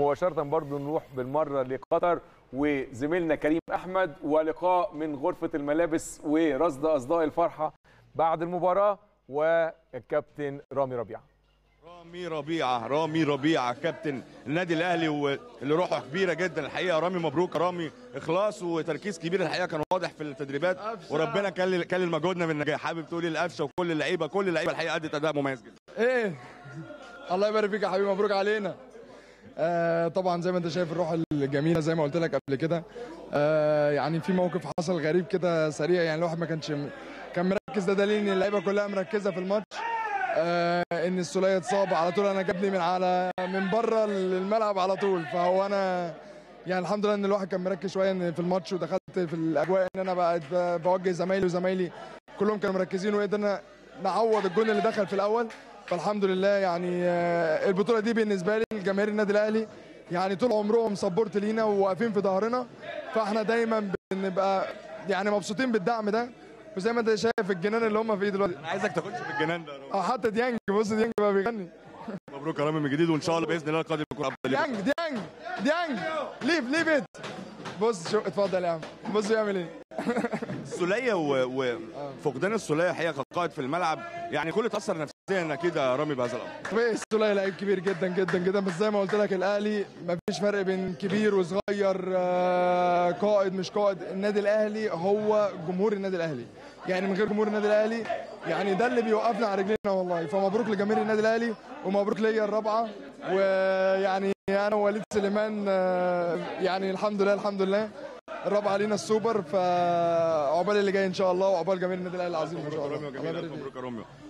مباشره برضو نروح بالمره لقطر وزميلنا كريم احمد ولقاء من غرفه الملابس ورصد اصداء الفرحه بعد المباراه والكابتن رامي ربيعه رامي ربيعه رامي ربيعه كابتن النادي الاهلي واللي روحه كبيره جدا الحقيقه رامي مبروك يا رامي اخلاص وتركيز كبير الحقيقه كان واضح في التدريبات وربنا كلل كلل مجهودنا بالنجاح حابب تقولي القفشه وكل اللعيبه كل اللعيبه الحقيقه ادت اداء مميز جدا ايه الله يبارك فيك يا حبيبي مبروك علينا آه طبعا زي ما انت شايف الروح الجميله زي ما قلت لك قبل كده آه يعني في موقف حصل غريب كده سريع يعني الواحد ما كانش كان مركز ده دليل ان اللعيبه كلها مركزه في الماتش آه ان السوليه اتصاب على طول انا جابني من على من بره الملعب على طول فهو انا يعني الحمد لله ان الواحد كان مركز شويه إن في الماتش ودخلت في الاجواء ان انا بقى بوجه زمايلي وزمايلي كلهم كانوا مركزين وقدرنا نعوض الجون اللي دخل في الاول فالحمد لله يعني آه، البطوله دي بالنسبه لي الجماهير النادي الاهلي يعني طول عمرهم سبورت لينا وواقفين في ظهرنا فاحنا دايما بنبقى يعني مبسوطين بالدعم ده وزي ما انت شايف الجنان اللي هم فيه دلوقتي انا عايزك تخش في الجنان ده يا رامي. اه حتى ديانج بص ديانج بقى بيغني مبروك يا رامي من جديد وان شاء الله باذن الله القادم يكون افضل ليك. ديانج ديانج ديانج ليف ليف ات بص شو اتفضل يا عم بص بيعمل ايه السوليه وفقدان السوليه الحقيقه كقائد في الملعب يعني كل اتاثر نفسيا اكيد يا رامي بهذا الامر طبيعي السولية لعيب كبير جدا جدا جدا بس زي ما قلت لك الاهلي مفيش فرق بين كبير وصغير آه، قائد مش قائد النادي الاهلي هو جمهور النادي الاهلي يعني من غير جمهور النادي الاهلي يعني ده اللي بيوقفنا على رجلينا والله فمبروك لجماهير النادي الاهلي ومبروك ليا الرابعه ويعني انا ووليد سليمان آه، يعني الحمد لله الحمد لله الرابعه لينا السوبر فعقبال اللي جاي ان شاء الله وعقبال جماهير النادي الاهلي العظيم ان شاء مبروك يا الله رامي الله وجميل يبارك ألف فيك. مبروك يا رامي